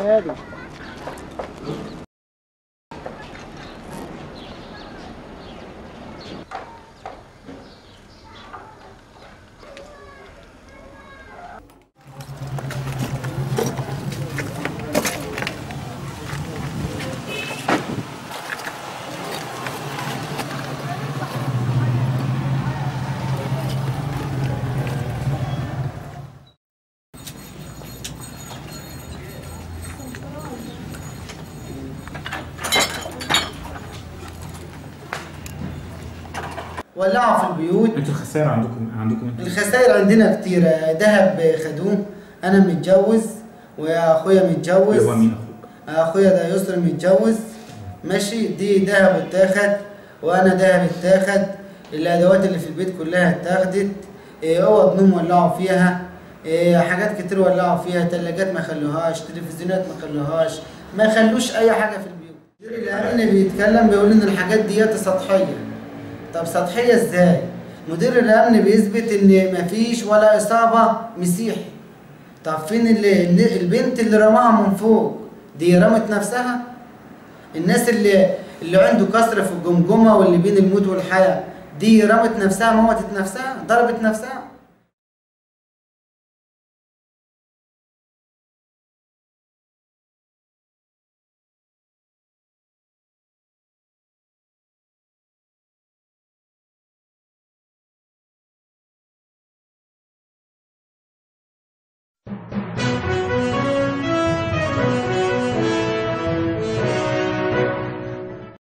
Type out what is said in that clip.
هادي ولعوا في البيوت انتوا الخسائر عندكم عندكم انتوا الخسائر عندنا كتيرة ذهب خدوه أنا متجوز وأخويا متجوز اللي هو مين اخوك؟ أخويا ده يسر متجوز ماشي دي ذهب اتاخد وأنا ذهب اتاخد الأدوات اللي في البيت كلها اتاخدت إيه، أوض نوم ولعوا فيها إيه، حاجات كتير ولعوا فيها تلاجات ما خلوهاش تلفزيونات ما خلوهاش ما خلوش أي حاجة في البيوت مدير الأمن بيتكلم بيقول إن الحاجات ديت سطحية طب سطحية ازاي؟ مدير الأمن بيثبت إن مفيش ولا إصابة مسيحي. طب فين اللي البنت اللي رماها من فوق دي رمت نفسها؟ الناس اللي اللي عنده كسر في الجمجمة واللي بين الموت والحياة دي رمت نفسها موتت نفسها ضربت نفسها